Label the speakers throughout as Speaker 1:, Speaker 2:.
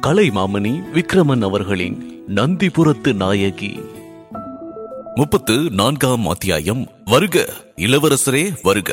Speaker 1: கலைமாமணி விக்ரமன் அவர்களின் நந்திபுரத்து நாயகி முப்பத்து நான்காம் அத்தியாயம் வருக இளவரசரே வருக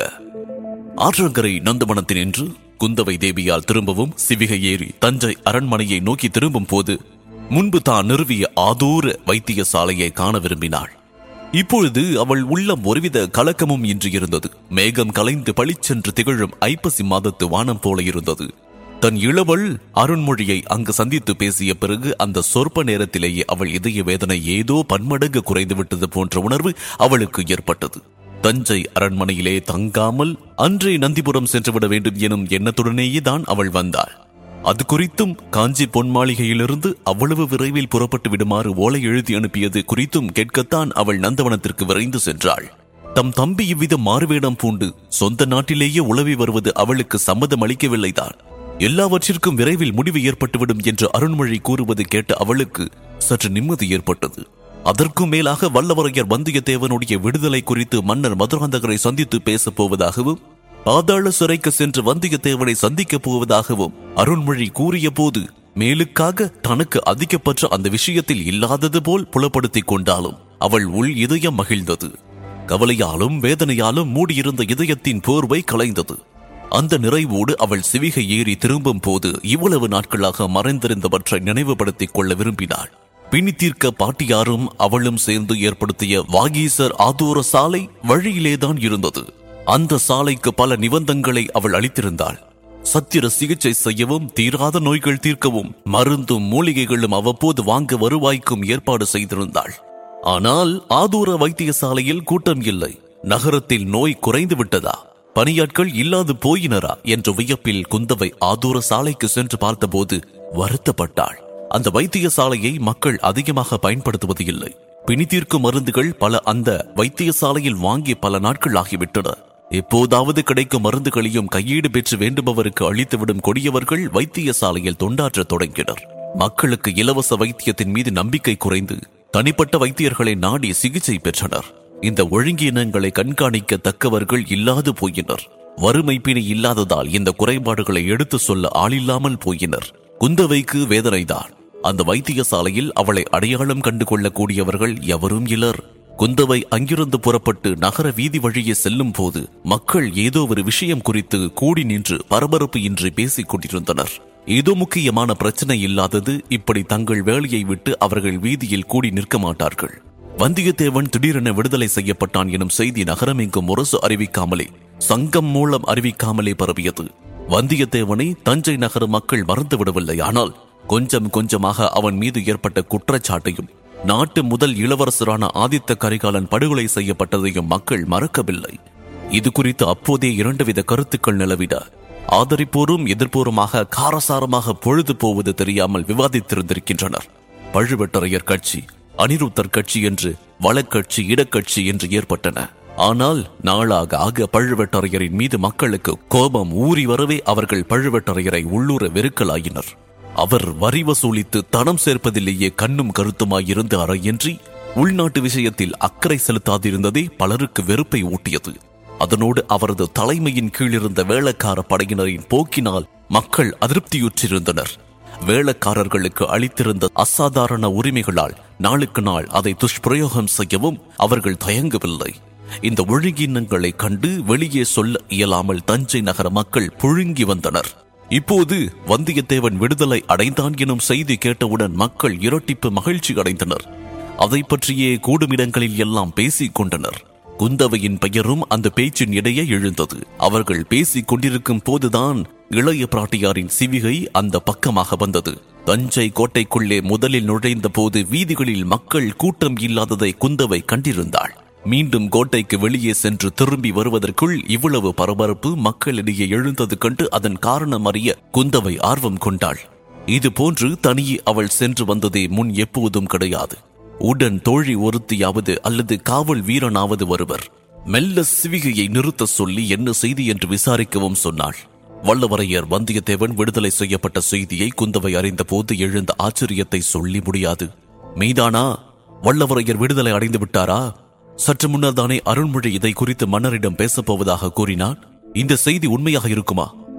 Speaker 1: ஆற்றங்கரை நந்தவனத்தினின்று குந்தவை தேவியால் திரும்பவும் சிவிகை ஏறி தஞ்சை அரண்மனையை நோக்கி திரும்பும் போது முன்பு தான் நிறுவிய ஆதூர வைத்தியசாலையை காண விரும்பினாள் இப்பொழுது அவள் உள்ளம் ஒருவித கலக்கமும் இன்றி இருந்தது மேகம் கலைந்து பளிச்சென்று திகழும் ஐப்பசி மாதத்து வானம் போல இருந்தது தன் இளவல் அருண்மொழியை அங்கு சந்தித்து பேசிய பிறகு அந்த சொற்ப நேரத்திலேயே அவள் இதய வேதனை ஏதோ பன்மடங்கு குறைந்து விட்டது போன்ற உணர்வு அவளுக்கு ஏற்பட்டது தஞ்சை அரண்மனையிலே தங்காமல் அன்றே நந்திபுரம் சென்றுவிட வேண்டும் எனும் எண்ணத்துடனேயே தான் அவள் வந்தாள் அது குறித்தும் காஞ்சி பொன் மாளிகையிலிருந்து அவ்வளவு விரைவில் புறப்பட்டு விடுமாறு ஓலை எழுதி அனுப்பியது குறித்தும் கேட்கத்தான் அவள் நந்தவனத்திற்கு விரைந்து சென்றாள் தம் தம்பி இவ்விதம் மாறுவேடம் பூண்டு சொந்த நாட்டிலேயே உளவி வருவது அவளுக்கு சம்மதம் அளிக்கவில்லைதான் எல்லாவற்றிற்கும் விரைவில் முடிவு ஏற்பட்டுவிடும் என்று அருண்மொழி கூறுவது கேட்ட அவளுக்கு சற்று நிம்மதி ஏற்பட்டது அதற்கும் மேலாக வல்லவரையர் வந்தியத்தேவனுடைய விடுதலை குறித்து மன்னர் மதுராந்தகரை சந்தித்து பேசப் போவதாகவும் பாதாள சிறைக்கு சென்று வந்தியத்தேவனை சந்திக்கப் போவதாகவும் அருண்மொழி கூறிய போது மேலுக்காக தனக்கு அதிகப்பற்ற அந்த விஷயத்தில் இல்லாதது போல் புலப்படுத்திக் கொண்டாலும் அவள் உள் இதயம் மகிழ்ந்தது கவலையாலும் வேதனையாலும் மூடியிருந்த இதயத்தின் போர்வை கலைந்தது அந்த நிறைவோடு அவள் சிவிகை ஏறி திரும்பும் போது இவ்வளவு நாட்களாக மறைந்திருந்தவற்றை நினைவுபடுத்திக் கொள்ள விரும்பினாள் பிணி தீர்க்க பாட்டியாரும் அவளும் சேர்ந்து ஏற்படுத்திய வாகீசர் ஆதூர சாலை வழியிலேதான் இருந்தது அந்த சாலைக்கு பல நிபந்தங்களை அவள் அளித்திருந்தாள் சத்திர சிகிச்சை செய்யவும் தீராத நோய்கள் தீர்க்கவும் மருந்தும் மூலிகைகளும் அவ்வப்போது வாங்க வருவாய்க்கும் ஏற்பாடு செய்திருந்தாள் ஆனால் ஆதூர வைத்தியசாலையில் கூட்டம் இல்லை நகரத்தில் நோய் குறைந்து விட்டதா பணியாட்கள் இல்லாது போயினரா என்ற வியப்பில் குந்தவை ஆதூர சாலைக்கு சென்று பார்த்தபோது வருத்தப்பட்டாள் அந்த வைத்தியசாலையை மக்கள் அதிகமாக பயன்படுத்துவது இல்லை பிணி தீர்க்கும் மருந்துகள் பல அந்த வைத்தியசாலையில் வாங்கி பல நாட்கள் ஆகிவிட்டன எப்போதாவது கிடைக்கும் மருந்துகளையும் கையீடு பெற்று வேண்டுபவருக்கு அளித்துவிடும் கொடியவர்கள் வைத்தியசாலையில் தொண்டாற்றத் தொடங்கினர் மக்களுக்கு இலவச வைத்தியத்தின் மீது நம்பிக்கை குறைந்து தனிப்பட்ட வைத்தியர்களை நாடி சிகிச்சை பெற்றனர் இந்த ஒழுங்கீனங்களை கண்காணிக்க தக்கவர்கள் இல்லாது போயினர் வறுமை பிணி இல்லாததால் இந்த குறைபாடுகளை எடுத்து சொல்ல ஆளில்லாமல் போயினர் குந்தவைக்கு வேதனைதான் அந்த வைத்தியசாலையில் அவளை அடையாளம் கண்டு கொள்ளக்கூடியவர்கள் எவரும் இலர் குந்தவை அங்கிருந்து புறப்பட்டு நகர வீதி வழியே செல்லும் போது மக்கள் ஏதோ ஒரு விஷயம் குறித்து கூடி நின்று பரபரப்பு இன்றி பேசிக் கொண்டிருந்தனர் ஏதோ முக்கியமான பிரச்சனை இல்லாதது இப்படி தங்கள் வேலையை விட்டு அவர்கள் வீதியில் கூடி நிற்க மாட்டார்கள் வந்தியத்தேவன் திடீரென விடுதலை செய்யப்பட்டான் எனும் செய்தி நகரமெங்கும் முரசு அறிவிக்காமலே சங்கம் மூலம் அறிவிக்காமலே பரவியது வந்தியத்தேவனை தஞ்சை நகர மக்கள் மறந்து விடவில்லை ஆனால் கொஞ்சம் கொஞ்சமாக அவன் மீது ஏற்பட்ட குற்றச்சாட்டையும் நாட்டு முதல் இளவரசரான ஆதித்த கரிகாலன் படுகொலை செய்யப்பட்டதையும் மக்கள் மறக்கவில்லை இது குறித்து அப்போதே இரண்டு வித கருத்துக்கள் நிலவிட ஆதரிப்போரும் எதிர்ப்போருமாக காரசாரமாக பொழுது போவது தெரியாமல் விவாதித்திருந்திருக்கின்றனர் பழுவேட்டரையர் கட்சி அனிருத்தர் கட்சி என்று வழக்கட்சி இடக்கட்சி என்று ஏற்பட்டன ஆனால் நாளாக ஆக பழுவேட்டரையரின் மீது மக்களுக்கு கோபம் ஊறி வரவே அவர்கள் பழுவேட்டரையரை உள்ளூர வெறுக்கலாயினர் அவர் வரி வசூலித்து தனம் சேர்ப்பதிலேயே கண்ணும் கருத்துமாயிருந்த அறையின்றி உள்நாட்டு விஷயத்தில் அக்கறை செலுத்தாதிருந்ததே பலருக்கு வெறுப்பை ஊட்டியது அதனோடு அவரது தலைமையின் கீழிருந்த வேளக்கார படையினரின் போக்கினால் மக்கள் அதிருப்தியுற்றிருந்தனர் வேளக்காரர்களுக்கு அளித்திருந்த அசாதாரண உரிமைகளால் நாளுக்கு நாள் அதை துஷ்பிரயோகம் செய்யவும் அவர்கள் தயங்கவில்லை இந்த ஒழுங்கினங்களை கண்டு வெளியே சொல்ல இயலாமல் தஞ்சை நகர மக்கள் புழுங்கி வந்தனர் இப்போது வந்தியத்தேவன் விடுதலை அடைந்தான் எனும் செய்தி கேட்டவுடன் மக்கள் இரட்டிப்பு மகிழ்ச்சி அடைந்தனர் அதை பற்றியே கூடுமிடங்களில் எல்லாம் பேசிக் கொண்டனர் குந்தவையின் பெயரும் அந்த பேச்சின் இடையே எழுந்தது அவர்கள் பேசிக் கொண்டிருக்கும் போதுதான் இளைய பிராட்டியாரின் சிவிகை அந்த பக்கமாக வந்தது தஞ்சை கோட்டைக்குள்ளே முதலில் நுழைந்த போது வீதிகளில் மக்கள் கூட்டம் இல்லாததை குந்தவை கண்டிருந்தாள் மீண்டும் கோட்டைக்கு வெளியே சென்று திரும்பி வருவதற்குள் இவ்வளவு பரபரப்பு மக்களிடையே எழுந்தது கண்டு அதன் காரணம் அறிய குந்தவை ஆர்வம் கொண்டாள் இது போன்று தனியே அவள் சென்று வந்ததே முன் எப்போதும் கிடையாது உடன் தோழி ஒருத்தியாவது அல்லது காவல் வீரனாவது வருவர் மெல்ல சிவிகையை நிறுத்த சொல்லி என்ன செய்தி என்று விசாரிக்கவும் சொன்னாள் வல்லவரையர் வந்தியத்தேவன் விடுதலை செய்யப்பட்ட செய்தியை குந்தவை அறிந்த போது எழுந்த ஆச்சரியத்தை சொல்லி முடியாது மெய்தானா வல்லவரையர் விடுதலை அடைந்து விட்டாரா சற்று முன்னர் தானே அருண்மொழி இதை குறித்து மன்னரிடம் பேசப் போவதாக கூறினான் இந்த செய்தி உண்மையாக இருக்குமா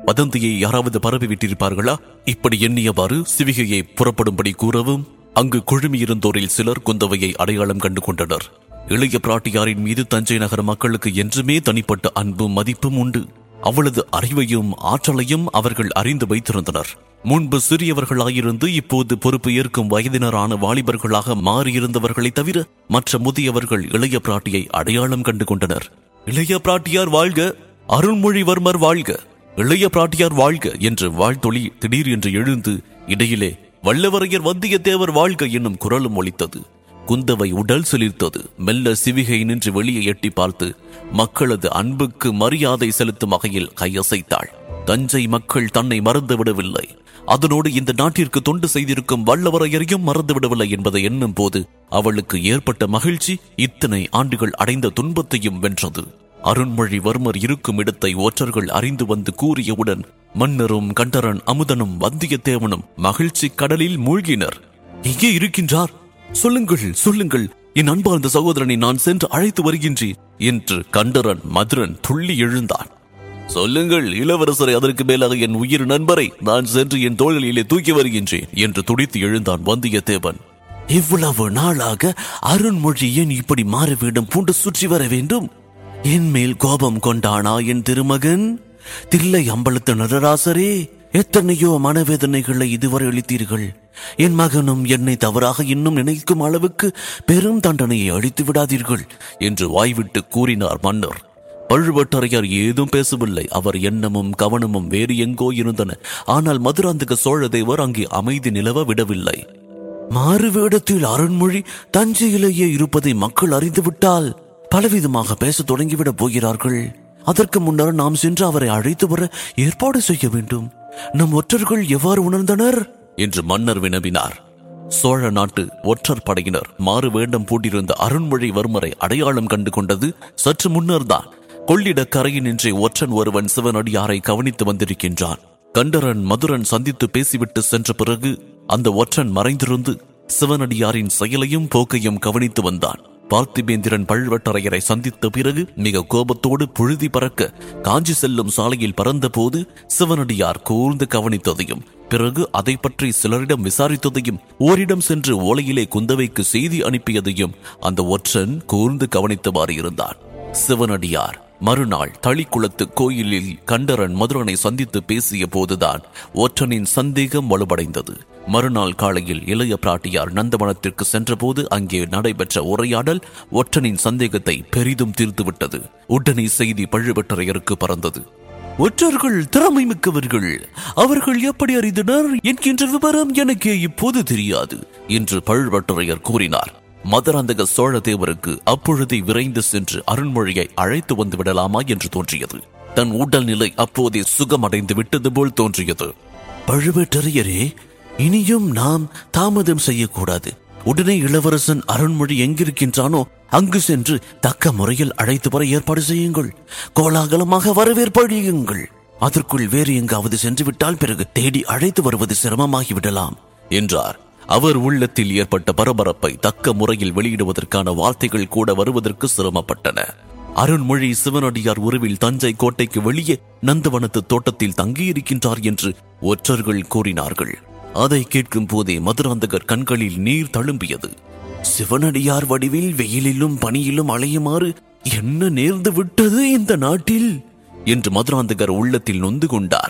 Speaker 1: வதந்தியை யாராவது பரவி விட்டிருப்பார்களா இப்படி எண்ணியவாறு சிவிகையை புறப்படும்படி கூறவும் அங்கு குழுமியிருந்தோரில் சிலர் குந்தவையை அடையாளம் கண்டு கொண்டனர் இளைய பிராட்டியாரின் மீது தஞ்சை நகர மக்களுக்கு என்றுமே தனிப்பட்ட அன்பும் மதிப்பும் உண்டு அவளது அறிவையும் ஆற்றலையும் அவர்கள் அறிந்து வைத்திருந்தனர் முன்பு சிறியவர்களாயிருந்து இப்போது பொறுப்பு ஏற்கும் வயதினரான வாலிபர்களாக மாறியிருந்தவர்களை தவிர மற்ற முதியவர்கள் இளைய பிராட்டியை அடையாளம் கண்டு கொண்டனர் இளைய பிராட்டியார் வாழ்க அருள்மொழிவர்மர் வாழ்க இளைய பிராட்டியார் வாழ்க என்று வாழ்த்தொளி திடீர் என்று எழுந்து இடையிலே வல்லவரையர் வந்தியத்தேவர் வாழ்க என்னும் குரலும் ஒலித்தது குந்தவை உடல் சிலிர்த்தது மெல்ல சிவிகை நின்று வெளியே எட்டி பார்த்து மக்களது அன்புக்கு மரியாதை செலுத்தும் வகையில் கையசைத்தாள் தஞ்சை மக்கள் தன்னை மறந்து விடவில்லை அதனோடு இந்த நாட்டிற்கு தொண்டு செய்திருக்கும் வல்லவரையரையும் மறந்துவிடவில்லை என்பதை எண்ணும் போது அவளுக்கு ஏற்பட்ட மகிழ்ச்சி இத்தனை ஆண்டுகள் அடைந்த துன்பத்தையும் வென்றது அருண்மொழிவர்மர் இருக்கும் இடத்தை ஒற்றர்கள் அறிந்து வந்து கூறியவுடன் மன்னரும் கண்டரன் அமுதனும் வந்தியத்தேவனும் மகிழ்ச்சி கடலில் மூழ்கினர் எங்கே இருக்கின்றார் சொல்லுங்கள் சொல்லுங்கள் என் அன்பார்ந்த சகோதரனை நான் சென்று அழைத்து வருகின்றேன் என்று கண்டரன் மதுரன் துள்ளி எழுந்தான் சொல்லுங்கள் இளவரசரை அதற்கு மேலாக என் உயிர் நண்பரை நான் சென்று என் தோள்களிலே தூக்கி வருகின்றேன் என்று துடித்து எழுந்தான் வந்தியத்தேவன் இவ்வளவு நாளாக அருண்மொழி ஏன் இப்படி மாறுவேடம் பூண்டு சுற்றி வர வேண்டும் என் மேல் கோபம் கொண்டானா என் திருமகன் தில்லை அம்பலத்து நடராசரே எத்தனையோ மனவேதனைகளை இதுவரை அளித்தீர்கள் என் மகனும் என்னை தவறாக இன்னும் நினைக்கும் அளவுக்கு பெரும் தண்டனையை அளித்து விடாதீர்கள் என்று வாய்விட்டு கூறினார் மன்னர் பழுவட்டரையர் ஏதும் பேசவில்லை அவர் எண்ணமும் கவனமும் வேறு எங்கோ இருந்தன ஆனால் மதுராந்தக சோழதேவர் அங்கே அமைதி நிலவ விடவில்லை மாறுவேடத்தில் அருண்மொழி தஞ்சையிலேயே இருப்பதை மக்கள் அறிந்துவிட்டால் பலவிதமாக பேசத் தொடங்கிவிடப் போகிறார்கள் அதற்கு முன்னர் நாம் சென்று அவரை அழைத்து வர ஏற்பாடு செய்ய வேண்டும் நம் ஒற்றர்கள் எவ்வாறு உணர்ந்தனர் என்று மன்னர் வினவினார் சோழ நாட்டு ஒற்றர் படையினர் மாறு வேடம் பூட்டியிருந்த அருண்மொழிவர்மரை அடையாளம் கண்டு கொண்டது சற்று முன்னர்தான் கொள்ளிட கரையில் நின்றே ஒற்றன் ஒருவன் சிவனடியாரை கவனித்து வந்திருக்கின்றான் கண்டரன் மதுரன் சந்தித்து பேசிவிட்டு சென்ற பிறகு அந்த ஒற்றன் மறைந்திருந்து சிவனடியாரின் செயலையும் போக்கையும் கவனித்து வந்தான் பார்த்திபேந்திரன் பழுவட்டரையரை சந்தித்த பிறகு மிக கோபத்தோடு புழுதி பறக்க காஞ்சி செல்லும் சாலையில் பறந்தபோது சிவனடியார் கூர்ந்து கவனித்ததையும் பிறகு அதை பற்றி சிலரிடம் விசாரித்ததையும் ஓரிடம் சென்று ஓலையிலே குந்தவைக்கு செய்தி அனுப்பியதையும் அந்த ஒற்றன் கூர்ந்து கவனித்தவாறு இருந்தான் சிவனடியார் மறுநாள் தளிக்குளத்து கோயிலில் கண்டரன் மதுரனை சந்தித்து பேசிய போதுதான் ஒற்றனின் சந்தேகம் வலுவடைந்தது மறுநாள் காலையில் இளைய பிராட்டியார் நந்தவனத்திற்கு சென்றபோது அங்கே நடைபெற்ற உரையாடல் ஒற்றனின் சந்தேகத்தை பெரிதும் தீர்த்துவிட்டது உடனே செய்தி பழுவட்டரையருக்கு பறந்தது ஒற்றர்கள் திறமை மிக்கவர்கள் அவர்கள் எப்படி அறிந்தனர் என்கின்ற விவரம் எனக்கு இப்போது தெரியாது என்று பழுவட்டரையர் கூறினார் மதுராந்தக சோழதேவருக்கு அப்பொழுதே விரைந்து சென்று அருண்மொழியை அழைத்து வந்து விடலாமா என்று தோன்றியது தன் உடல்நிலை அப்போதே சுகமடைந்து விட்டது போல் தோன்றியது பழுவேட்டரையரே இனியும் நாம் தாமதம் செய்யக்கூடாது உடனே இளவரசன் அருண்மொழி எங்கிருக்கின்றானோ அங்கு சென்று தக்க முறையில் அழைத்து வர ஏற்பாடு செய்யுங்கள் கோலாகலமாக வரவேற்பழியுங்கள் அதற்குள் வேறு எங்காவது சென்று விட்டால் பிறகு தேடி அழைத்து வருவது சிரமமாகிவிடலாம் என்றார் அவர் உள்ளத்தில் ஏற்பட்ட பரபரப்பை தக்க முறையில் வெளியிடுவதற்கான வார்த்தைகள் கூட வருவதற்கு சிரமப்பட்டன அருண்மொழி சிவனடியார் உருவில் தஞ்சை கோட்டைக்கு வெளியே நந்தவனத்து தோட்டத்தில் தங்கியிருக்கின்றார் என்று ஒற்றர்கள் கூறினார்கள் அதை கேட்கும் போதே மதுராந்தகர் கண்களில் நீர் தழும்பியது சிவனடியார் வடிவில் வெயிலிலும் பனியிலும் அலையுமாறு என்ன நேர்ந்து விட்டது இந்த நாட்டில் என்று மதுராந்தகர் உள்ளத்தில் நொந்து கொண்டார்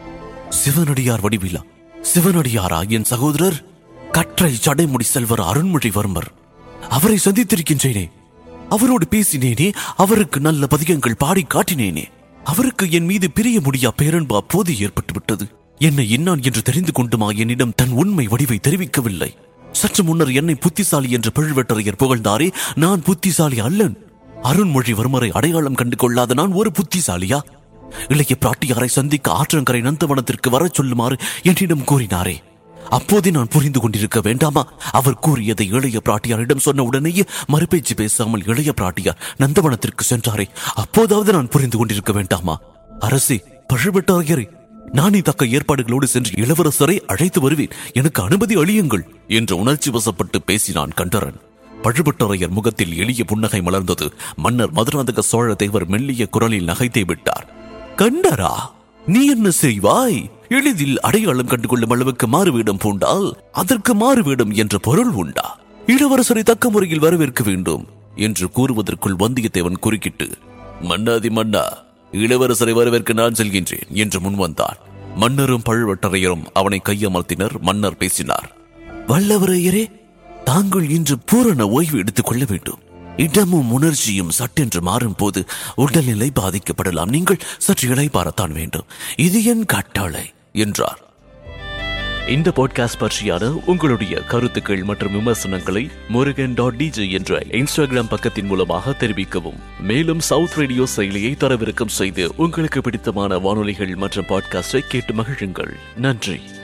Speaker 1: சிவனடியார் வடிவிலா சிவனடியாரா என் சகோதரர் கற்றை சடைமுடி செல்வர் அருண்மொழிவர்மர் அவரை சந்தித்திருக்கின்றேனே அவரோடு பேசினேனே அவருக்கு நல்ல பதிகங்கள் பாடி காட்டினேனே அவருக்கு என் மீது பிரிய முடியா பேரன்பு அப்போது ஏற்பட்டு விட்டது என்னை இன்னான் என்று தெரிந்து கொண்டுமா என்னிடம் தன் உண்மை வடிவை தெரிவிக்கவில்லை சற்று முன்னர் என்னை புத்திசாலி என்று பழுவேட்டரையர் புகழ்ந்தாரே நான் புத்திசாலி அல்லன் அருண்மொழிவர்மரை அடையாளம் கண்டு கொள்ளாத நான் ஒரு புத்திசாலியா இளைய பிராட்டியாரை சந்திக்க ஆற்றங்கரை நந்தவனத்திற்கு வரச் சொல்லுமாறு என்னிடம் கூறினாரே அப்போதே நான் புரிந்து கொண்டிருக்க வேண்டாமா அவர் கூறியதை இளைய பிராட்டியாரிடம் சொன்ன உடனேயே மறுபேச்சு பேசாமல் இளைய பிராட்டியார் நந்தவனத்திற்கு சென்றாரே அப்போதாவது நான் புரிந்து கொண்டிருக்க வேண்டாமா அரசே பழுவேட்டரையரே நானே தக்க ஏற்பாடுகளோடு சென்று இளவரசரை அழைத்து வருவேன் எனக்கு அனுமதி அளியுங்கள் என்று உணர்ச்சி வசப்பட்டு பேசினான் கண்டரன் பழுவட்டரையர் முகத்தில் எளிய புன்னகை மலர்ந்தது மன்னர் மதுராந்தக சோழ தேவர் மெல்லிய குரலில் நகைத்தே விட்டார் கண்டரா நீ என்ன செய்வாய் எளிதில் அடையாளம் கண்டுகொள்ளும் அளவுக்கு மாறுவேடம் பூண்டால் அதற்கு மாறுவேடம் என்ற பொருள் உண்டா இளவரசரை தக்க முறையில் வரவேற்க வேண்டும் என்று கூறுவதற்குள் வந்தியத்தேவன் குறுக்கிட்டு மன்னாதி மன்னா இளவரசரை வரவேற்க நான் செல்கின்றேன் என்று முன்வந்தான் மன்னரும் பழுவட்டரையரும் அவனை கையமர்த்தினர் மன்னர் பேசினார் வல்லவரையரே தாங்கள் இன்று பூரண ஓய்வு எடுத்துக் கொள்ள வேண்டும் இடமும் உணர்ச்சியும் சட்டென்று மாறும் போது உடல்நிலை பாதிக்கப்படலாம் நீங்கள் சற்று இளைப்பாறத்தான் வேண்டும் இது என் கட்டளை என்றார் இந்த பாட்காஸ்ட் பற்றியான உங்களுடைய கருத்துக்கள் மற்றும் விமர்சனங்களை முருகன் டாட் டிஜே என்ற இன்ஸ்டாகிராம் பக்கத்தின் மூலமாக தெரிவிக்கவும் மேலும் சவுத் ரேடியோ செயலியை தரவிறக்கம் செய்து உங்களுக்கு பிடித்தமான வானொலிகள் மற்றும் பாட்காஸ்டை கேட்டு மகிழுங்கள் நன்றி